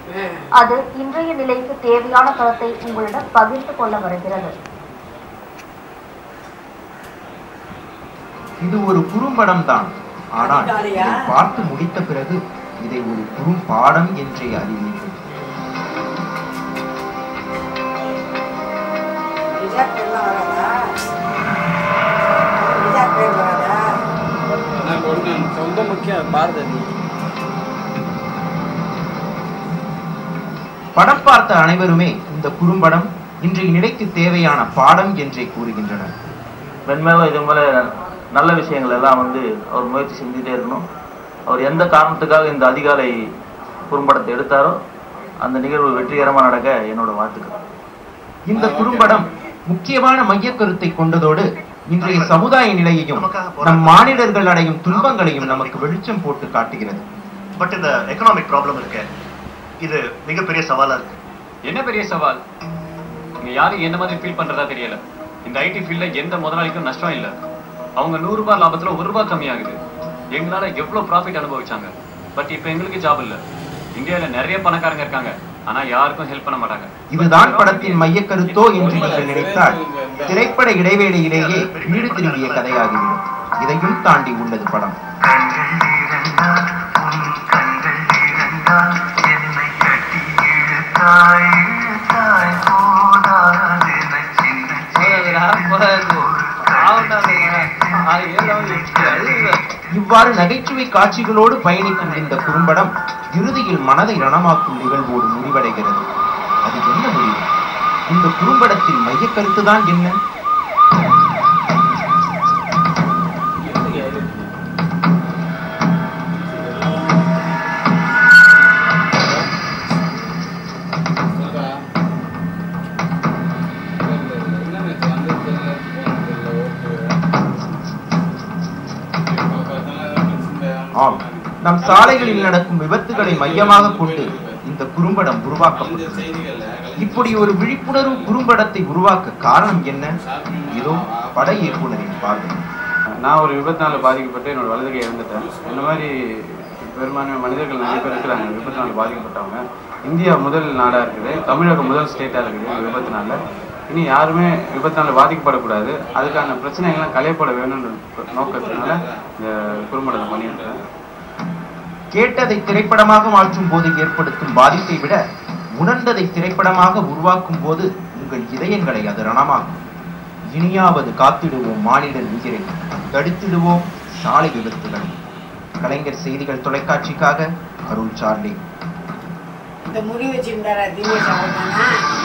அது இன்றைய நிலைக்கு தேவையான கருத்தை உங்களிடம் பகிர்ந்து கொள்ள வருகிறது இது ஒரு குறும்படம் தான் ஆனால் அதிகாலையா? இதை பார்த்து முடித்த பிறகு இதை ஒரு குறும்பாடம் என்றே அறிவீர்கள் ரிஜாக் பேர்லாம் வராதா ரிஜாக் பேர் வராதா நான் கொடுத்தேன் சொந்த முக்கியம் பாரதி படம் பார்த்த அனைவருமே இந்த குறும்படம் இன்றைய நிலைக்கு தேவையான பாடம் என்றே கூறுகின்றனர் மென்மேலும் இது மேலே நல்ல விஷயங்கள் எல்லாம் வந்து அவர் முயற்சி செஞ்சுட்டே இருக்கணும் அவர் எந்த காரணத்துக்காக இந்த அதிகாலை குறும்படத்தை எடுத்தாரோ அந்த நிகழ்வு வெற்றிகரமாக நடக்க என்னோட வாழ்த்துக்கள் இந்த குறும்படம் முக்கியமான மையக் கருத்தை கொண்டதோடு இன்றைய சமுதாய நிலையையும் நம் மானிடர்கள் அடையும் துன்பங்களையும் நமக்கு வெளிச்சம் போட்டு காட்டுகிறது பட் இந்த எக்கனாமிக் ப்ராப்ளம் இருக்கு இது மிகப்பெரிய சவாலா இருக்கு என்ன பெரிய சவால் இங்க யாரும் என்ன மாதிரி ஃபீல் பண்றதா தெரியல இந்த ஐடி ஃபீல்ட்ல எந்த முதலாளிக்கும் நஷ்டம் இல்ல அவங்க நூறு ரூபாய் லாபத்துல ஒரு ரூபாய் கம்மியாகுது எங்களால எவ்வளவு ப்ராஃபிட் அனுபவிச்சாங்க பட் இப்ப எங்களுக்கு ஜாப் இல்ல இந்தியால நிறைய பணக்காரங்க இருக்காங்க ஆனா யாருக்கும் ஹெல்ப் பண்ண மாட்டாங்க இதுதான் படத்தின் மையக் கருத்தோ என்று நீங்கள் நினைத்தால் திரைப்பட இடைவேளையிலேயே வீடு திரும்பிய கதையாகிவிடும் இதையும் தாண்டி உள்ளது படம் இவ்வாறு நகைச்சுவை காட்சிகளோடு பயணிக்கும் இந்த குறும்படம் இறுதியில் மனதை ரணமாக்கும் நிகழ்வோடு முடிவடைகிறது அது என்ன முடிவு இந்த குறும்படத்தின் மையக் கருத்துதான் என்ன ஆம் நம் சாலைகளில் நடக்கும் விபத்துகளை மையமாக கொண்டு இந்த குறும்படம் உருவாக்கப்பட்டது இப்படி ஒரு விழிப்புணர்வு குறும்படத்தை உருவாக்க காரணம் என்ன இதோ பட இயக்குனரின் பார்வை நான் ஒரு விபத்தினால பாதிக்கப்பட்டு என்னோட வலது கை இழந்துட்டேன் இந்த மாதிரி பெரும்பான்மை மனிதர்கள் நிறைய பேர் இருக்கிறாங்க விபத்தினால பாதிக்கப்பட்டவங்க இந்தியா முதல் நாடாக இருக்குது தமிழகம் முதல் ஸ்டேட்டாக இருக்குது இந்த விபத்தினால இனி யாருமே விபத்தினால பாதிக்கப்படக்கூடாது அதுக்கான பிரச்சனைகள்லாம் களையப்பட வேணும்ன்ற நோக்கத்தினால இந்த குறும்படத்தை பண்ணியிருக்கேன் கேட்டதை திரைப்படமாக மாற்றும் போது ஏற்படுத்தும் பாதிப்பை விட உணர்ந்ததை திரைப்படமாக உருவாக்கும் போது உங்கள் இதயங்களை அது ரணமாக்கும் இனியாவது காத்திடுவோம் மானிடர் உயிரை தடுத்திடுவோம் சாலை விபத்துகளை கலைஞர் செய்திகள் தொலைக்காட்சிக்காக அருள் சார்லி இந்த முடி வச்சிருந்தாரா தினேஷ் அவர் தானா